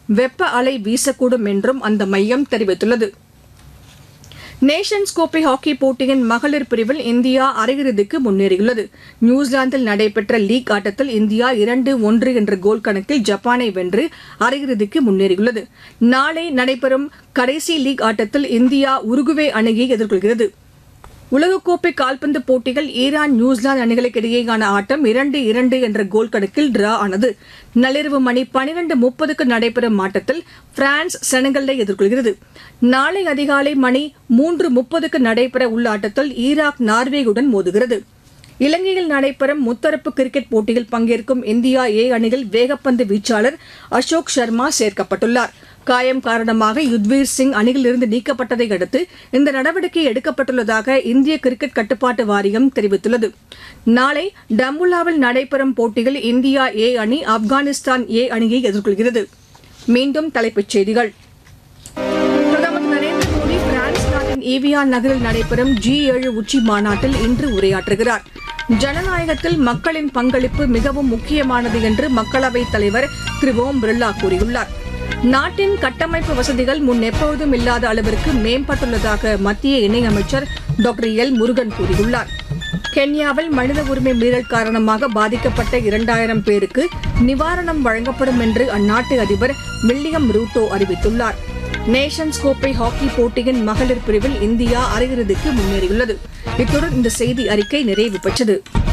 வெப்ப அலை வீசக்கூடும் என்றும் அந்த மையம் தெரிவித்துள்ளது நேஷன்ஸ் கோப்பை ஹாக்கி போட்டியின் மகளிர் பிரிவில் இந்தியா அரையிறுதிக்கு முன்னேறியுள்ளது நியூசிலாந்தில் நடைபெற்ற லீக் ஆட்டத்தில் இந்தியா இரண்டு ஒன்று என்ற கோல் கணக்கில் ஜப்பானை வென்று அரையிறுதிக்கு முன்னேறியுள்ளது நாளை நடைபெறும் கடைசி லீக் ஆட்டத்தில் இந்தியா உருகுவே அணியை எதிர்கொள்கிறது உலகக்கோப்பை கால்பந்து போட்டிகள் ஈரான் நியூசிலாந்து அணிகளுக்கு இடையேயான ஆட்டம் இரண்டு இரண்டு என்ற கோல் கணக்கில் டிரா ஆனது நள்ளிரவு மணி பனிரண்டு முப்பதுக்கு நடைபெறும் ஆட்டத்தில் பிரான்ஸ் செனகலை எதிர்கொள்கிறது நாளை அதிகாலை மணி மூன்று முப்பதுக்கு நடைபெற உள்ள ஆட்டத்தில் ஈராக் நார்வேயுடன் மோதுகிறது இலங்கையில் நடைபெறும் முத்தரப்பு கிரிக்கெட் போட்டியில் பங்கேற்கும் இந்தியா ஏ அணியில் வேகப்பந்து வீச்சாளர் அசோக் சர்மா சேர்க்கப்பட்டுள்ளார் காயம் காரணமாக யுத்வீர் சிங் அணியிலிருந்து நீக்கப்பட்டதை அடுத்து இந்த நடவடிக்கை எடுக்கப்பட்டுள்ளதாக இந்திய கிரிக்கெட் கட்டுப்பாட்டு வாரியம் தெரிவித்துள்ளது நாளை டம்புல்லாவில் நடைபெறும் போட்டியில் இந்தியா ஏ அணி ஆப்கானிஸ்தான் ஏ அணியை எதிர்கொள்கிறது மீண்டும் தலைப்புச் செய்திகள் பிரதமர் திரு நரேந்திர மோடி பிரான்ஸ் நாட்டின் ஈவியான் நகரில் நடைபெறும் ஜி ஏழு உச்சி மாநாட்டில் இன்று உரையாற்றுகிறார் ஜனநாயகத்தில் மக்களின் பங்களிப்பு மிகவும் முக்கியமானது என்று மக்களவைத் தலைவர் திரு ஓம் பிர்லா கூறியுள்ளார் நாட்டின் கட்டமைப்பு வசதிகள் முன் எப்போதும் இல்லாத அளவிற்கு மேம்பட்டுள்ளதாக மத்திய இணையமைச்சர் டாக்டர் எல் முருகன் கூறியுள்ளார் கென்யாவில் மனித உரிமை மீறல் காரணமாக பாதிக்கப்பட்ட இரண்டாயிரம் பேருக்கு நிவாரணம் வழங்கப்படும் என்று அந்நாட்டு அதிபர் வில்லியம் ரூட்டோ அறிவித்துள்ளார் நேஷன்ஸ் கோப்பை ஹாக்கி போட்டியின் மகளிர் பிரிவில் இந்தியா அரையிறுதிக்கு முன்னேறியுள்ளது இத்துடன் இந்த செய்தி அறிக்கை நிறைவு பெற்றது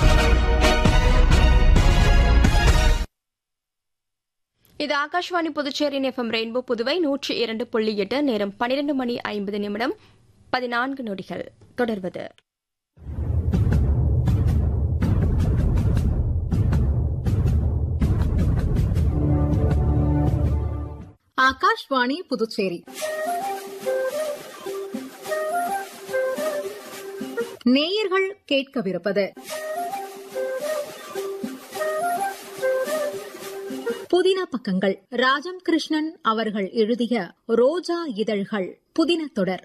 இது ஆகாஷ்வாணி புதுச்சேரியின் எஃப்எம் ரெயின்போ புதுவை நூற்றி இரண்டு புள்ளி எட்டு நேரம் பனிரெண்டு மணி ஐம்பது நிமிடம் பதினான்கு நொடிகள் தொடர்வது ஆகாஷ்வாணி புதுச்சேரி நேயர்கள் கேட்கவிருப்பது புதின பக்கங்கள் ராஜம் கிருஷ்ணன் அவர்கள் எழுதிய ரோஜா இதழ்கள் புதின தொடர்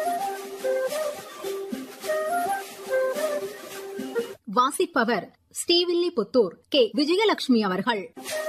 வாசிப்பவர் ஸ்ரீவில்லிபுத்தூர் கே விஜயலட்சுமி அவர்கள்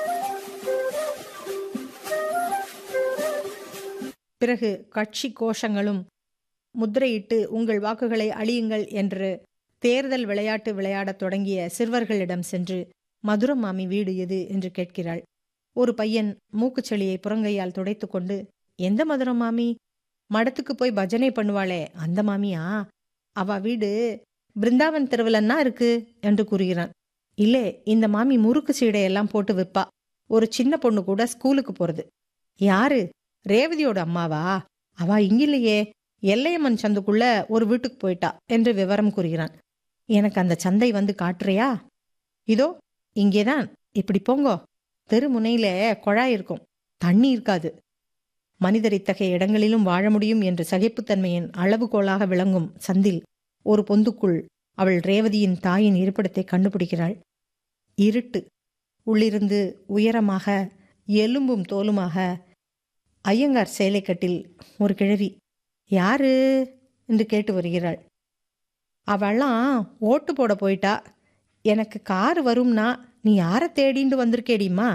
பிறகு கட்சி கோஷங்களும் முத்திரையிட்டு உங்கள் வாக்குகளை அழியுங்கள் என்று தேர்தல் விளையாட்டு விளையாடத் தொடங்கிய சிறுவர்களிடம் சென்று மதுரம் மாமி வீடு எது என்று கேட்கிறாள் ஒரு பையன் மூக்குச்செளியை புறங்கையால் துடைத்துக்கொண்டு எந்த மதுரம் மாமி மடத்துக்கு போய் பஜனை பண்ணுவாளே அந்த மாமியா அவ வீடு பிருந்தாவன் தெருவிலன்னா இருக்கு என்று கூறுகிறான் இல்லே இந்த மாமி முறுக்கு சீடையெல்லாம் போட்டு விற்பா ஒரு சின்ன பொண்ணு கூட ஸ்கூலுக்கு போறது யாரு ரேவதியோட அம்மாவா அவ இங்கில்லையே எல்லையம்மன் சந்துக்குள்ள ஒரு வீட்டுக்கு போயிட்டா என்று விவரம் கூறுகிறான் எனக்கு அந்த சந்தை வந்து காட்டுறியா இதோ இங்கேதான் இப்படி போங்கோ தெருமுனையில குழாய் இருக்கும் தண்ணி இருக்காது மனிதர் இத்தகைய இடங்களிலும் வாழ முடியும் என்ற சகிப்புத்தன்மையின் அளவுகோலாக விளங்கும் சந்தில் ஒரு பொந்துக்குள் அவள் ரேவதியின் தாயின் இருப்பிடத்தை கண்டுபிடிக்கிறாள் இருட்டு உள்ளிருந்து உயரமாக எலும்பும் தோலுமாக ஐயங்கார் சேலைக்கட்டில் ஒரு கிழவி யாரு என்று கேட்டு வருகிறாள் அவள்லாம் ஓட்டு போட போயிட்டா எனக்கு கார் வரும்னா நீ யாரை தேடிண்டு வந்திருக்கேடிம்மா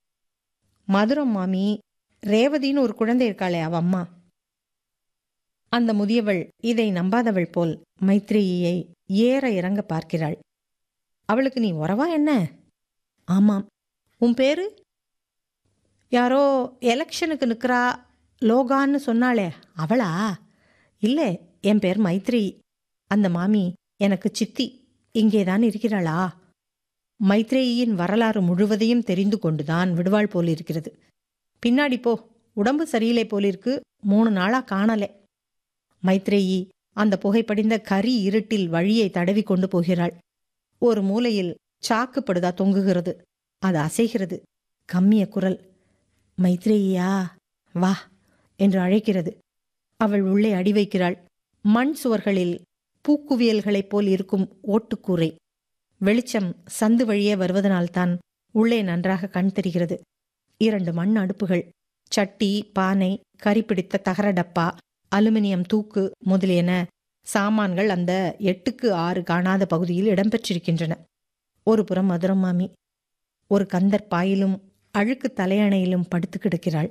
மதுரம் மாமி ரேவதின்னு ஒரு குழந்தை இருக்காளே அவ அம்மா அந்த முதியவள் இதை நம்பாதவள் போல் மைத்ரேயியை ஏற இறங்க பார்க்கிறாள் அவளுக்கு நீ உறவா என்ன ஆமாம் உன் பேரு யாரோ எலெக்ஷனுக்கு நிற்கிறா லோகான்னு சொன்னாளே அவளா இல்லை என் பேர் மைத்ரி அந்த மாமி எனக்கு சித்தி இங்கேதான் இருக்கிறாளா மைத்ரேயின் வரலாறு முழுவதையும் தெரிந்து கொண்டுதான் விடுவாள் போலிருக்கிறது பின்னாடி போ உடம்பு சரியில்லை போலிருக்கு மூணு நாளா காணலே மைத்ரேயி அந்த புகைப்படிந்த கரி இருட்டில் வழியை தடவி கொண்டு போகிறாள் ஒரு மூலையில் சாக்குப்படுதா தொங்குகிறது அது அசைகிறது கம்மிய குரல் மைத்ரேயியா வா என்று அழைக்கிறது அவள் உள்ளே அடி வைக்கிறாள் மண் சுவர்களில் பூக்குவியல்களைப் போல் இருக்கும் ஓட்டுக்கூரை வெளிச்சம் சந்து வழியே வருவதனால்தான் உள்ளே நன்றாக கண் தெரிகிறது இரண்டு மண் அடுப்புகள் சட்டி பானை கரிப்பிடித்த தகர டப்பா அலுமினியம் தூக்கு முதலியன சாமான்கள் அந்த எட்டுக்கு ஆறு காணாத பகுதியில் இடம்பெற்றிருக்கின்றன ஒரு புறம் மதுரம் மாமி ஒரு கந்தர் பாயிலும் அழுக்கு தலையணையிலும் படுத்து கிடக்கிறாள்